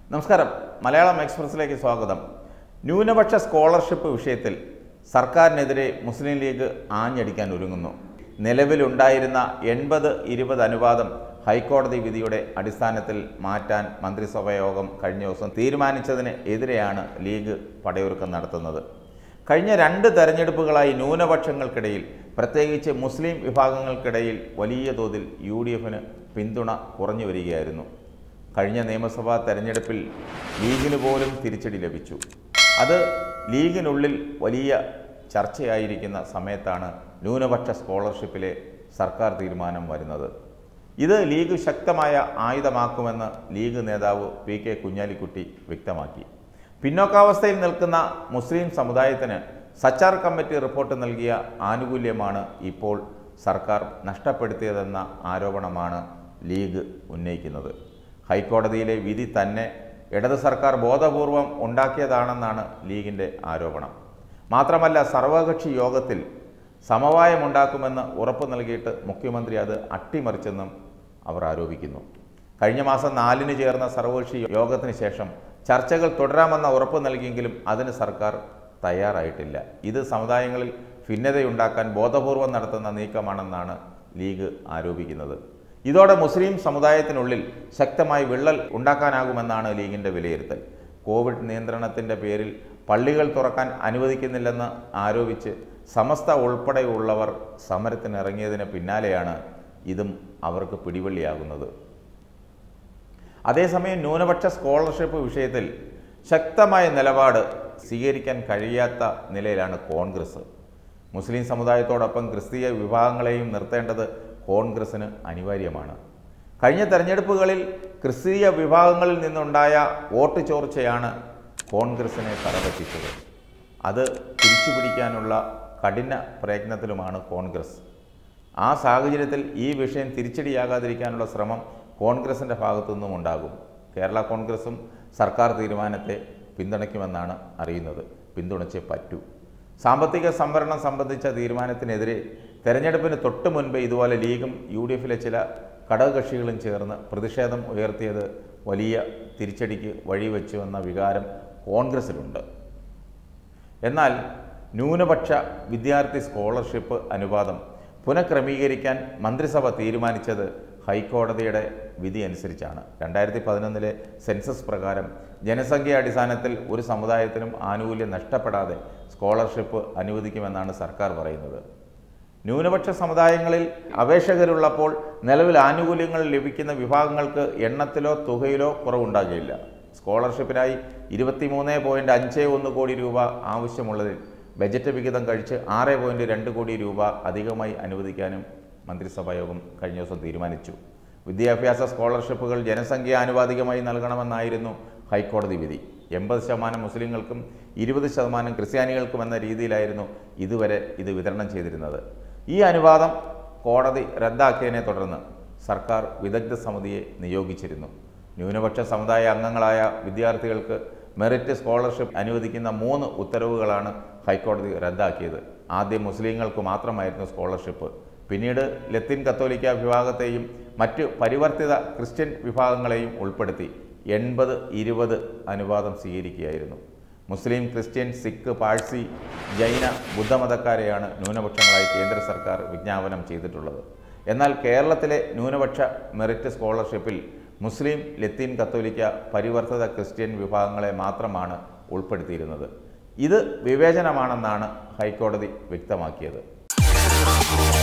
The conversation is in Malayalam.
നമസ്കാരം മലയാളം എക്സ്പ്രസിലേക്ക് സ്വാഗതം ന്യൂനപക്ഷ സ്കോളർഷിപ്പ് വിഷയത്തിൽ സർക്കാരിനെതിരെ മുസ്ലിം ലീഗ് ആഞ്ഞടിക്കാൻ ഒരുങ്ങുന്നു നിലവിലുണ്ടായിരുന്ന എൺപത് ഇരുപത് അനുപാതം ഹൈക്കോടതി വിധിയുടെ അടിസ്ഥാനത്തിൽ മാറ്റാൻ മന്ത്രിസഭാ യോഗം കഴിഞ്ഞ ദിവസം തീരുമാനിച്ചതിന് എതിരെയാണ് ലീഗ് പടയൊരുക്കം നടത്തുന്നത് കഴിഞ്ഞ രണ്ട് തെരഞ്ഞെടുപ്പുകളായി ന്യൂനപക്ഷങ്ങൾക്കിടയിൽ പ്രത്യേകിച്ച് മുസ്ലിം വിഭാഗങ്ങൾക്കിടയിൽ വലിയ തോതിൽ യു ഡി എഫിന് പിന്തുണ കുറഞ്ഞു വരികയായിരുന്നു കഴിഞ്ഞ നിയമസഭാ തെരഞ്ഞെടുപ്പിൽ ലീഗിന് പോലും തിരിച്ചടി ലഭിച്ചു അത് ലീഗിനുള്ളിൽ വലിയ ചർച്ചയായിരിക്കുന്ന സമയത്താണ് ന്യൂനപക്ഷ സ്കോളർഷിപ്പിലെ സർക്കാർ തീരുമാനം വരുന്നത് ഇത് ലീഗ് ശക്തമായ ആയുധമാക്കുമെന്ന് ലീഗ് നേതാവ് പി കെ കുഞ്ഞാലിക്കുട്ടി വ്യക്തമാക്കി പിന്നോക്കാവസ്ഥയിൽ നിൽക്കുന്ന മുസ്ലിം സമുദായത്തിന് സച്ചാർ കമ്മിറ്റി റിപ്പോർട്ട് നൽകിയ ആനുകൂല്യമാണ് ഇപ്പോൾ സർക്കാർ നഷ്ടപ്പെടുത്തിയതെന്ന ആരോപണമാണ് ലീഗ് ഉന്നയിക്കുന്നത് ഹൈക്കോടതിയിലെ വിധി തന്നെ ഇടത് സർക്കാർ ബോധപൂർവം ഉണ്ടാക്കിയതാണെന്നാണ് ലീഗിൻ്റെ ആരോപണം മാത്രമല്ല സർവകക്ഷി യോഗത്തിൽ സമവായമുണ്ടാക്കുമെന്ന് ഉറപ്പ് നൽകിയിട്ട് മുഖ്യമന്ത്രി അത് അട്ടിമറിച്ചെന്നും അവർ ആരോപിക്കുന്നു കഴിഞ്ഞ മാസം നാലിന് ചേർന്ന സർവകക്ഷി യോഗത്തിന് ശേഷം ചർച്ചകൾ തുടരാമെന്ന ഉറപ്പ് നൽകിയെങ്കിലും അതിന് സർക്കാർ തയ്യാറായിട്ടില്ല ഇത് സമുദായങ്ങളിൽ ഭിന്നതയുണ്ടാക്കാൻ ബോധപൂർവം നടത്തുന്ന നീക്കമാണെന്നാണ് ലീഗ് ആരോപിക്കുന്നത് ഇതോടെ മുസ്ലിം സമുദായത്തിനുള്ളിൽ ശക്തമായി വിള്ളൽ ഉണ്ടാക്കാനാകുമെന്നാണ് ലീഗിൻ്റെ വിലയിരുത്തൽ കോവിഡ് നിയന്ത്രണത്തിൻ്റെ പേരിൽ പള്ളികൾ തുറക്കാൻ അനുവദിക്കുന്നില്ലെന്ന് ആരോപിച്ച് സമസ്ത ഉൾപ്പെടെയുള്ളവർ സമരത്തിനിറങ്ങിയതിന് പിന്നാലെയാണ് ഇതും അവർക്ക് പിടിവള്ളിയാകുന്നത് അതേസമയം ന്യൂനപക്ഷ സ്കോളർഷിപ്പ് വിഷയത്തിൽ ശക്തമായ നിലപാട് സ്വീകരിക്കാൻ കഴിയാത്ത നിലയിലാണ് കോൺഗ്രസ് മുസ്ലിം സമുദായത്തോടൊപ്പം ക്രിസ്തീയ വിഭാഗങ്ങളെയും നിർത്തേണ്ടത് കോൺഗ്രസ്സിന് അനിവാര്യമാണ് കഴിഞ്ഞ തെരഞ്ഞെടുപ്പുകളിൽ ക്രിസ്തീയ വിഭാഗങ്ങളിൽ നിന്നുണ്ടായ വോട്ട് ചോർച്ചയാണ് കോൺഗ്രസിനെ തലപറ്റിച്ചത് അത് തിരിച്ചുപിടിക്കാനുള്ള കഠിന പ്രയത്നത്തിലുമാണ് കോൺഗ്രസ് ആ സാഹചര്യത്തിൽ ഈ വിഷയം തിരിച്ചടിയാകാതിരിക്കാനുള്ള ശ്രമം കോൺഗ്രസിൻ്റെ ഭാഗത്തു നിന്നും ഉണ്ടാകും കേരള കോൺഗ്രസും സർക്കാർ തീരുമാനത്തെ പിന്തുണയ്ക്കുമെന്നാണ് അറിയുന്നത് പിന്തുണച്ചേ പറ്റൂ സാമ്പത്തിക സംവരണം സംബന്ധിച്ച തീരുമാനത്തിനെതിരെ തെരഞ്ഞെടുപ്പിന് തൊട്ട് മുൻപ് ഇതുപോലെ ലീഗും യു ഡി എഫിലെ ചില ഘടകകക്ഷികളും ചേർന്ന് പ്രതിഷേധം ഉയർത്തിയത് വലിയ തിരിച്ചടിക്ക് വഴിവെച്ചുവെന്ന വികാരം കോൺഗ്രസിലുണ്ട് എന്നാൽ ന്യൂനപക്ഷ വിദ്യാർത്ഥി സ്കോളർഷിപ്പ് അനുപാതം പുനഃക്രമീകരിക്കാൻ മന്ത്രിസഭ തീരുമാനിച്ചത് ഹൈക്കോടതിയുടെ വിധി അനുസരിച്ചാണ് രണ്ടായിരത്തി പതിനൊന്നിലെ സെൻസസ് പ്രകാരം ജനസംഖ്യ അടിസ്ഥാനത്തിൽ ഒരു സമുദായത്തിനും ആനുകൂല്യം നഷ്ടപ്പെടാതെ സ്കോളർഷിപ്പ് അനുവദിക്കുമെന്നാണ് സർക്കാർ പറയുന്നത് ന്യൂനപക്ഷ സമുദായങ്ങളിൽ അപേക്ഷകരുള്ളപ്പോൾ നിലവിൽ ആനുകൂല്യങ്ങൾ ലഭിക്കുന്ന വിഭാഗങ്ങൾക്ക് എണ്ണത്തിലോ തുകയിലോ കുറവുണ്ടാകില്ല സ്കോളർഷിപ്പിനായി ഇരുപത്തിമൂന്ന് പോയിൻറ്റ് അഞ്ച് ഒന്ന് കോടി രൂപ ആവശ്യമുള്ളതിൽ ബജറ്റ് വിഹിതം കഴിച്ച് ആറ് പോയിൻറ്റ് രണ്ട് കോടി രൂപ അധികമായി അനുവദിക്കാനും മന്ത്രിസഭാ യോഗം കഴിഞ്ഞ ദിവസം തീരുമാനിച്ചു വിദ്യാഭ്യാസ സ്കോളർഷിപ്പുകൾ ജനസംഖ്യ ആനുപാതികമായി നൽകണമെന്നായിരുന്നു ഹൈക്കോടതി വിധി എൺപത് ശതമാനം മുസ്ലിങ്ങൾക്കും ഇരുപത് ശതമാനം ക്രിസ്ത്യാനികൾക്കും എന്ന രീതിയിലായിരുന്നു ഇതുവരെ ഇത് വിതരണം ചെയ്തിരുന്നത് ഈ അനുവാദം കോടതി റദ്ദാക്കിയതിനെ തുടർന്ന് സർക്കാർ വിദഗ്ധ സമിതിയെ നിയോഗിച്ചിരുന്നു ന്യൂനപക്ഷ സമുദായ അംഗങ്ങളായ വിദ്യാർത്ഥികൾക്ക് മെറിറ്റ് സ്കോളർഷിപ്പ് അനുവദിക്കുന്ന മൂന്ന് ഉത്തരവുകളാണ് ഹൈക്കോടതി റദ്ദാക്കിയത് ആദ്യം മുസ്ലിങ്ങൾക്ക് മാത്രമായിരുന്നു സ്കോളർഷിപ്പ് പിന്നീട് ലത്തീൻ കത്തോലിക്ക വിഭാഗത്തെയും മറ്റ് പരിവർത്തിത ക്രിസ്ത്യൻ വിഭാഗങ്ങളെയും ഉൾപ്പെടുത്തി എൺപത് ഇരുപത് അനുവാദം സ്വീകരിക്കുകയായിരുന്നു മുസ്ലിം ക്രിസ്ത്യൻ സിഖ് പാഴ്സി ജൈന ബുദ്ധമതക്കാരെയാണ് ന്യൂനപക്ഷങ്ങളായി കേന്ദ്ര സർക്കാർ വിജ്ഞാപനം ചെയ്തിട്ടുള്ളത് എന്നാൽ കേരളത്തിലെ ന്യൂനപക്ഷ മെറിറ്റ് സ്കോളർഷിപ്പിൽ മുസ്ലിം ലത്തീൻ കത്തോലിക്ക പരിവർത്തിത ക്രിസ്ത്യൻ വിഭാഗങ്ങളെ മാത്രമാണ് ഉൾപ്പെടുത്തിയിരുന്നത് ഇത് വിവേചനമാണെന്നാണ് ഹൈക്കോടതി വ്യക്തമാക്കിയത്